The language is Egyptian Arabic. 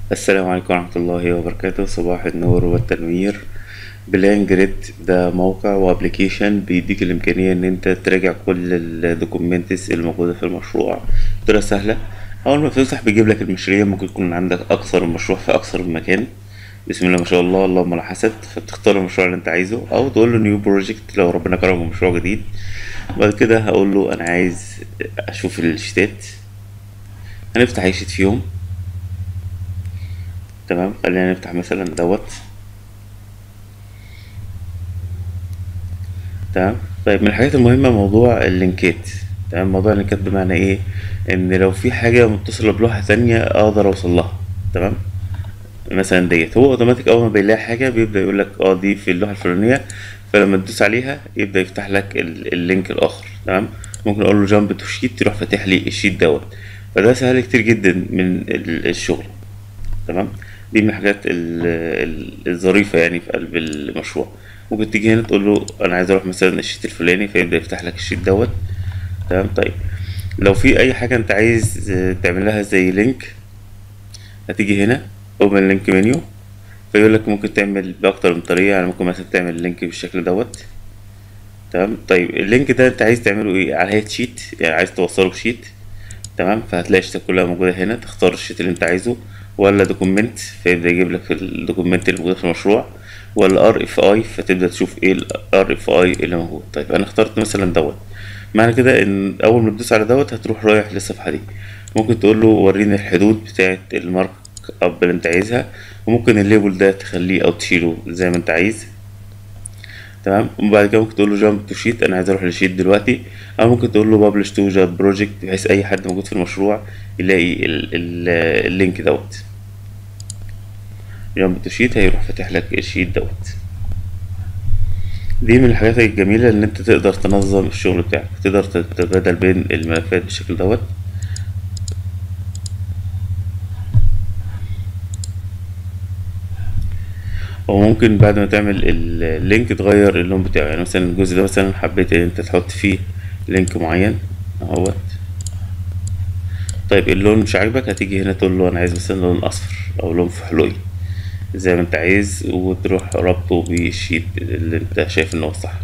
السلام عليكم ورحمة الله وبركاته صباح النور والتنوير بلان جريد ده موقع وابليكيشن بيديك الإمكانية إن أنت تراجع كل الدوكيومنتس الموجودة في المشروع بطريقة سهلة أول ما بتفتح بيجيب لك المشاريع ممكن يكون عندك أكثر من مشروع في أكثر من مكان بسم الله ما شاء الله اللهم لا حسد فبتختار المشروع اللي أنت عايزه أو تقول له نيو بروجكت لو ربنا كرمك بمشروع جديد بعد كده هقول له أنا عايز أشوف الشتات هنفتح أي شيت فيهم تمام خلينا نفتح مثلا دوت تمام طيب من الحاجات المهمة موضوع اللينكات تمام موضوع اللينكات بمعنى ايه ان لو في حاجة متصلة بلوحة تانية اقدر اوصل لها تمام مثلا ديت هو اوتوماتيك اول ما بيلاقي حاجة بيبدأ يقول لك اه دي في اللوحة الفلانية فلما تدوس عليها يبدأ يفتح لك ال- اللينك الاخر تمام ممكن اقول له جامب تو شيت يروح فاتح لي الشيت دوت فده سهل كتير جدا من ال- الشغل تمام دي من الحاجات ال- ال- الظريفة يعني في قلب المشروع ممكن تيجي هنا تقول له أنا عايز أروح مثلا الشيت الفلاني فيبدأ يفتح لك الشيت دوت تمام طيب لو في أي حاجة أنت عايز آه، تعملها زي لينك هتيجي هنا اوبن لينك منيو فيقول لك ممكن تعمل بأكتر من طريقة يعني ممكن مثلا تعمل لينك بالشكل دوت تمام طيب اللينك ده أنت عايز تعمله إيه على هيئة شيت يعني عايز توصله بشيت تمام فهتلاقي الشتات كلها موجودة هنا تختار الشيت اللي انت عايزه ولا دوكومنت فيبدأ يجيب لك الدوكومنت اللي موجود في المشروع ولا ار اف اي فتبدأ تشوف ايه الار اف اي اللي موجود طيب انا اخترت مثلا دوت معنى كده ان اول ما تدوس على دوت هتروح رايح للصفحة دي ممكن تقول له وريني الحدود بتاعة المارك اب اللي انت عايزها وممكن الليبل ده تخليه او تشيله زي ما انت عايز تمام وبعد كده ممكن تقول له جامب تو شيت انا عايز اروح للشيت دلوقتي او ممكن تقول له ببلش تو جاب بروجكت بحيث اي حد موجود في المشروع يلاقي ال ال اللينك دوت جامب تو شيت هيروح فاتح لك الشيت دوت دي من الحاجات الجميلة ان انت تقدر تنظم الشغل بتاعك تقدر تتبادل بين الملفات بالشكل دوت وممكن بعد ما تعمل ال- اللينك تغير اللون بتاعه يعني مثلا الجزء ده مثلا حبيت ان انت تحط فيه لينك معين اهوت طيب اللون مش عاجبك هتيجي هنا تقول له انا عايز مثلا لون اصفر او لون فحلوي زي ما انت عايز وتروح ربطه بالشيت اللي انت شايف ان هو صح